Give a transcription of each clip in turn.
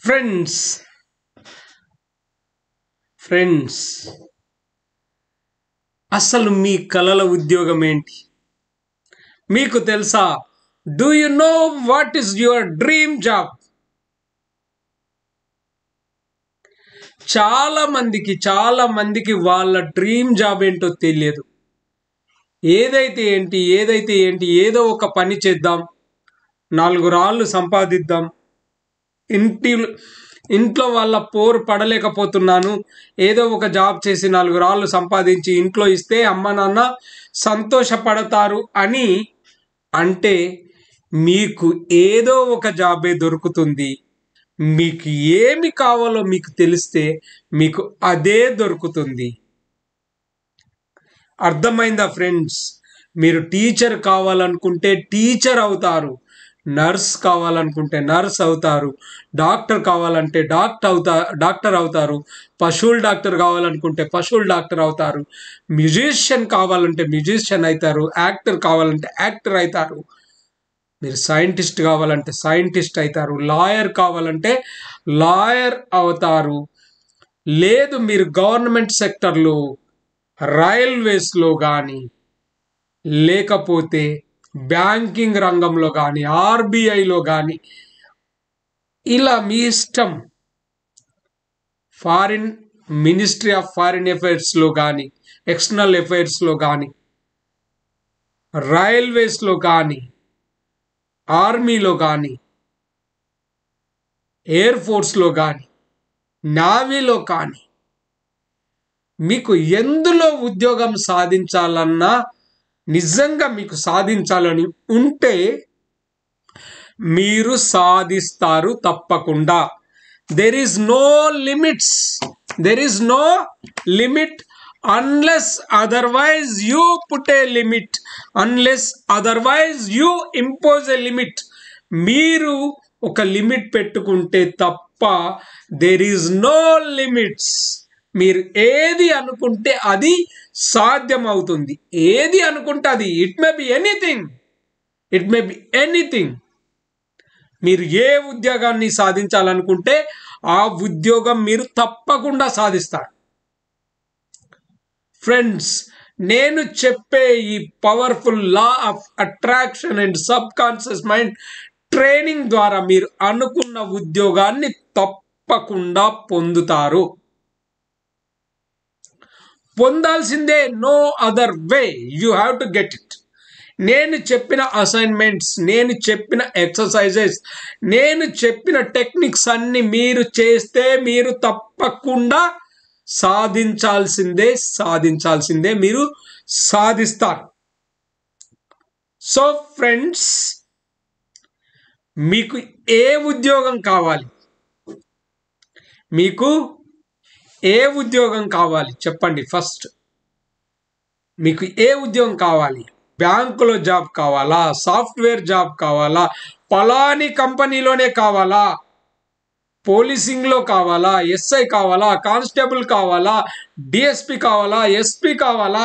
friends friends అసలు మీ కలల ఉద్యోగం ఏంటి మీకు తెలుసా do you know what is your dream job చాలా మందికి చాలా మందికి వాళ్ళ డ్రీమ్ జాబ్ ఏంటో తెలియదు ఏదైతే ఏంటి ఏదైతే ఏంటి ఏదో ఒక పని చేద్దాం నాలుగు రాళ్ళు సంపాదిద్దాం ఇంటి ఇంట్లో వాళ్ళ పోరు పడలేకపోతున్నాను ఏదో ఒక జాబ్ చేసి నాలుగు రాళ్ళు సంపాదించి ఇంట్లో ఇస్తే అమ్మ నాన్న సంతోషపడతారు అని అంటే మీకు ఏదో ఒక జాబే దొరుకుతుంది మీకు ఏమి కావాలో మీకు తెలిస్తే మీకు అదే దొరుకుతుంది అర్థమైందా ఫ్రెండ్స్ మీరు టీచర్ కావాలనుకుంటే టీచర్ అవుతారు నర్స్ కావాలనుకుంటే నర్స్ అవుతారు డాక్టర్ కావాలంటే డాక్టర్ అవుతా డాక్టర్ అవుతారు పశువుల డాక్టర్ కావాలనుకుంటే పశువుల డాక్టర్ అవుతారు మ్యూజిషియన్ కావాలంటే మ్యూజిషియన్ అవుతారు యాక్టర్ కావాలంటే యాక్టర్ అవుతారు మీరు సైంటిస్ట్ కావాలంటే సైంటిస్ట్ అవుతారు లాయర్ కావాలంటే లాయర్ అవుతారు లేదు మీరు గవర్నమెంట్ సెక్టర్లో రైల్వేస్లో కానీ లేకపోతే బ్యాంకింగ్ రంగంలో కానీ ఆర్బీఐలో కానీ ఇలా మీ ఇష్టం ఫారిన్ మినిస్ట్రీ ఆఫ్ ఫారిన్ అఫైర్స్లో కానీ ఎక్స్టర్నల్ అఫైర్స్లో కానీ రైల్వేస్లో కానీ ఆర్మీలో కానీ ఎయిర్ ఫోర్స్లో కానీ నావీలో కానీ మీకు ఎందులో ఉద్యోగం సాధించాలన్నా నిజంగా మీకు సాధించాలని ఉంటే మీరు సాధిస్తారు తప్పకుండా there is no limits there is no limit unless otherwise you put a limit unless otherwise you impose a limit మీరు ఒక లిమిట్ పెట్టుకుంటే తప్ప దెర్ ఈజ్ నో లిమిట్స్ మీరు ఏది అనుకుంటే అది సాధ్యం అవుతుంది ఏది అనుకుంటే అది it may be anything it may be anything మీరు ఏ ఉద్యోగాన్ని సాధించాలనుకుంటే ఆ ఉద్యోగం మీరు తప్పకుండా సాధిస్తారు ఫ్రెండ్స్ నేను చెప్పే ఈ powerful law of attraction and subconscious mind training ద్వారా మీరు అనుకున్న ఉద్యోగాన్ని తప్పకుండా పొందుతారు పొందాల్సిందే no other way you have to get it నేను చెప్పిన అసైన్మెంట్స్ నేను చెప్పిన ఎక్సర్సైజెస్ నేను చెప్పిన టెక్నిక్స్ అన్ని మీరు చేస్తే మీరు తప్పకుండా సాధించాల్సిందే సాధించాల్సిందే మీరు సాధిస్తారు సో ఫ్రెండ్స్ మీకు ఏ ఉద్యోగం కావాలి మీకు ఏ ఉద్యోగం కావాలి చెప్పండి ఫస్ట్ మీకు ఏ ఉద్యోగం కావాలి బ్యాంకులో జాబ్ కావాలా సాఫ్ట్వేర్ జాబ్ కావాలా పలాని కంపెనీలోనే కావాలా పోలీసింగ్లో కావాలా ఎస్ఐ కావాలా కానిస్టేబుల్ కావాలా డిఎస్పి కావాలా ఎస్పి కావాలా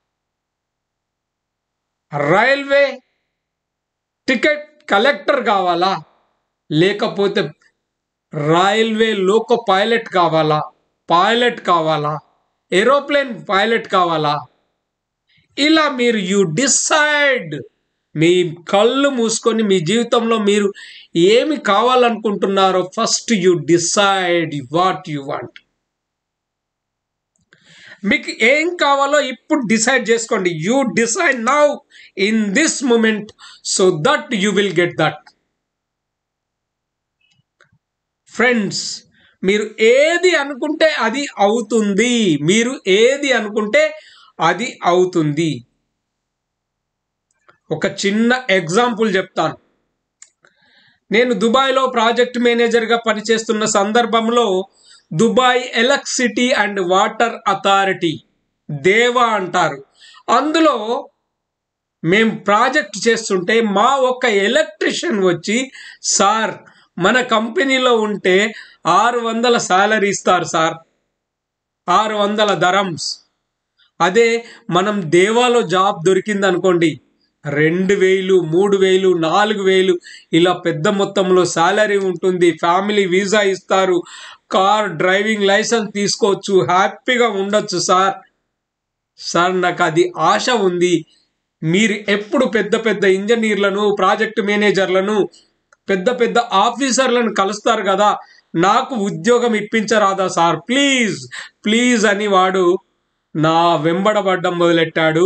రైల్వే టికెట్ కలెక్టర్ కావాలా లేకపోతే రైల్వే లోకో పైలట్ కావాలా పైలట్ కావాలా ఏరోప్లేన్ పైలట్ కావాలా ఇలా మీరు యు డిసైడ్ మీ కళ్ళు మూసుకొని మీ జీవితంలో మీరు ఏమి కావాలనుకుంటున్నారో first you decide what you want మీకు ఏం కావాలో ఇప్పుడు డిసైడ్ చేసుకోండి you decide now in this moment so that you will get that friends మీరు ఏది అనుకుంటే అది అవుతుంది మీరు ఏది అనుకుంటే అది అవుతుంది ఒక చిన్న ఎగ్జాంపుల్ చెప్తాను నేను దుబాయ్లో ప్రాజెక్ట్ మేనేజర్గా పనిచేస్తున్న సందర్భంలో Dubai electricity and water authority దేవా అంటారు అందులో మేము ప్రాజెక్ట్ చేస్తుంటే మా ఒక ఎలక్ట్రిషియన్ వచ్చి సార్ మన కంపెనీలో ఉంటే ఆరు వందల శాలరీ ఇస్తారు సార్ ఆరు వందల ధరమ్స్ అదే మనం దేవాలో జాబ్ దొరికింది అనుకోండి రెండు వేలు మూడు వేలు నాలుగు వేలు ఇలా పెద్ద మొత్తంలో శాలరీ ఉంటుంది ఫ్యామిలీ వీసా ఇస్తారు కార్ డ్రైవింగ్ లైసెన్స్ తీసుకోవచ్చు హ్యాపీగా ఉండొచ్చు సార్ సార్ నాకు అది ఆశ ఉంది మీరు ఎప్పుడు పెద్ద పెద్ద ఇంజనీర్లను ప్రాజెక్ట్ మేనేజర్లను పెద్ద పెద్ద ఆఫీసర్లను కలుస్తారు కదా నాకు ఉద్యోగం ఇప్పించరాదా సార్ ప్లీజ్ ప్లీజ్ అని వాడు నా వెంబడబడ్డం మొదలెట్టాడు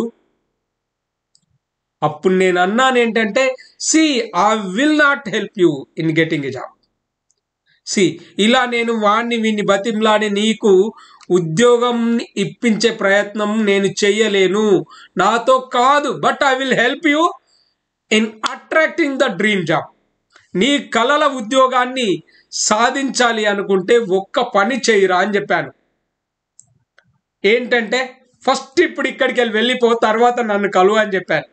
అప్పుడు నేను అన్నాను ఏంటంటే see I will not help you in getting a job see ఇలా నేను వాణ్ణి వీణ్ణి బతిమ్లాని నీకు ఉద్యోగం ఇప్పించే ప్రయత్నం నేను చెయ్యలేను నాతో కాదు but I will help you in attracting the dream job నీ కలల ఉద్యోగాన్ని సాధించాలి అనుకుంటే ఒక్క పని చేయరా అని చెప్పాను ఏంటంటే ఫస్ట్ ఇప్పుడు ఇక్కడికి వెళ్ళి వెళ్ళిపో తర్వాత నన్ను కలువు అని చెప్పాను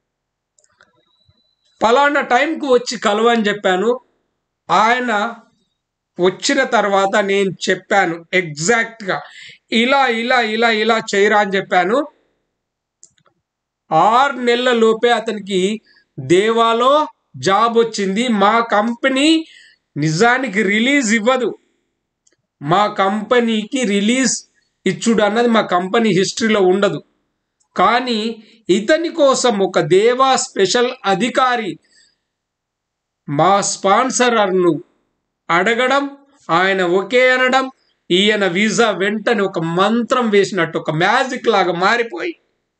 పలానా టైంకు వచ్చి కలువు అని చెప్పాను ఆయన వచ్చిన తర్వాత నేను చెప్పాను ఎగ్జాక్ట్గా ఇలా ఇలా ఇలా ఇలా చేయరా అని చెప్పాను ఆరు నెలల లోపే అతనికి దేవాలో జాబ్ వచ్చింది మా కంపెనీ నిజానికి రిలీజ్ ఇవ్వదు మా కంపెనీకి రిలీజ్ ఇచ్చుడు అన్నది మా కంపెనీ హిస్టరీలో ఉండదు కానీ ఇతని కోసం ఒక దేవా స్పెషల్ అధికారి మా స్పాన్సరర్ను అడగడం ఆయన ఒకే అనడం ఈయన వీసా వెంటనే ఒక మంత్రం వేసినట్టు ఒక మ్యాజిక్ లాగా మారిపోయి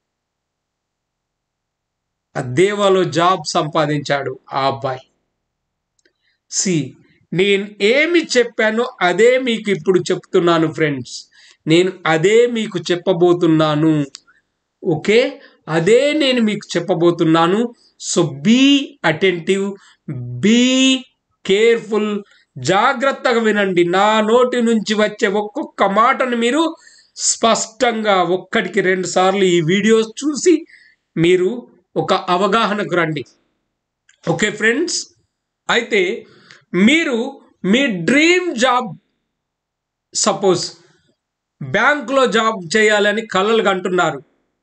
ఆ దేవాలో జాబ్ సంపాదించాడు ఆ అబ్బాయి సి నేను ఏమి చెప్పానో అదే మీకు ఇప్పుడు చెప్తున్నాను ఫ్రెండ్స్ నేను అదే మీకు చెప్పబోతున్నాను ఓకే అదే నేను మీకు చెప్పబోతున్నాను so be attentive be careful జాగ్రత్తగా వినండి నా నోటి నుంచి వచ్చే ఒక్కొక్క మాటను మీరు స్పష్టంగా ఒక్కటికి రెండు సార్లు ఈ వీడియోస్ చూసి మీరు ఒక అవగాహనకు రండి ఓకే ఫ్రెండ్స్ అయితే మీరు మీ డ్రీమ్ జాబ్ సపోజ్ బ్యాంకులో జాబ్ చేయాలని కలలు కంటున్నారు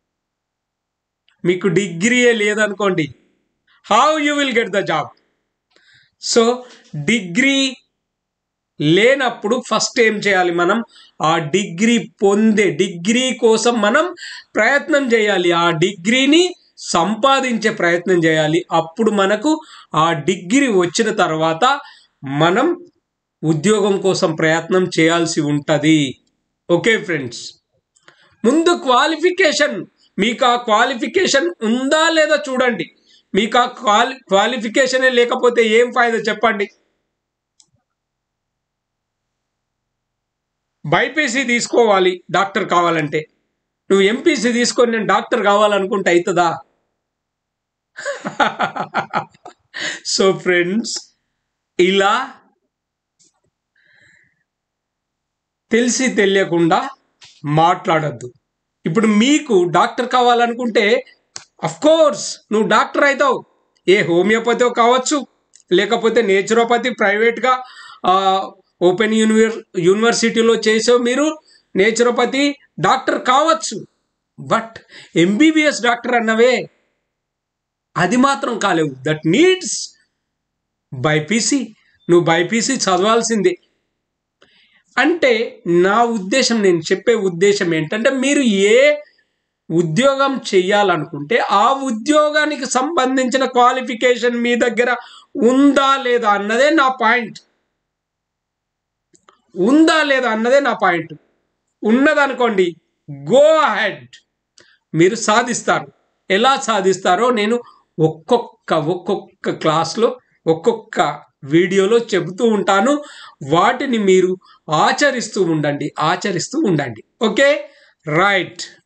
మీకు డిగ్రీయే లేదనుకోండి how you will get the job so degree లేనప్పుడు ఫస్ట్ ఏం చేయాలి మనం ఆ డిగ్రీ పొందే డిగ్రీ కోసం మనం ప్రయత్నం చేయాలి ఆ డిగ్రీని సంపాదించే ప్రయత్నం చేయాలి అప్పుడు మనకు ఆ డిగ్రీ వచ్చిన తర్వాత మనం ఉద్యోగం కోసం ప్రయత్నం చేయాల్సి ఉంటుంది ఓకే ఫ్రెండ్స్ ముందు క్వాలిఫికేషన్ మీకు ఆ క్వాలిఫికేషన్ ఉందా లేదా చూడండి మీకు ఆ క్వాలి క్వాలిఫికేషనే లేకపోతే ఏం ఫాయిదా చెప్పండి బైపీసీ తీసుకోవాలి డాక్టర్ కావాలంటే నువ్వు ఎంపీసీ తీసుకొని నేను డాక్టర్ కావాలనుకుంటే అవుతుందా సో ఫ్రెండ్స్ ఇలా తెలిసి తెలియకుండా మాట్లాడద్దు ఇప్పుడు మీకు డాక్టర్ కావాలనుకుంటే కోర్స్ నువ్వు డాక్టర్ అవుతావు ఏ హోమియోపతి కావచ్చు లేకపోతే నేచురోపతి ప్రైవేట్గా ఓపెన్ యూనివర్ యూనివర్సిటీలో చేసావు మీరు నేచురోపతి డాక్టర్ కావచ్చు బట్ ఎంబీబీఎస్ డాక్టర్ అన్నవే అది మాత్రం కాలేవు దట్ నీడ్స్ బైపీసీ నువ్వు బైపీసీ చదవాల్సిందే అంటే నా ఉద్దేశం నేను చెప్పే ఉద్దేశం ఏంటంటే మీరు ఏ ఉద్యోగం చేయాలనుకుంటే ఆ ఉద్యోగానికి సంబంధించిన క్వాలిఫికేషన్ మీ దగ్గర ఉందా లేదా అన్నదే నా పాయింట్ ఉందా లేదా అన్నదే నా పాయింట్ ఉన్నదనుకోండి గో అహెడ్ మీరు సాధిస్తారు ఎలా సాధిస్తారో నేను ఒక్కొక్క ఒక్కొక్క క్లాస్లో ఒక్కొక్క వీడియోలో చెబుతూ ఉంటాను వాటిని మీరు ఆచరిస్తూ ఉండండి ఆచరిస్తూ ఉండండి ఓకే రైట్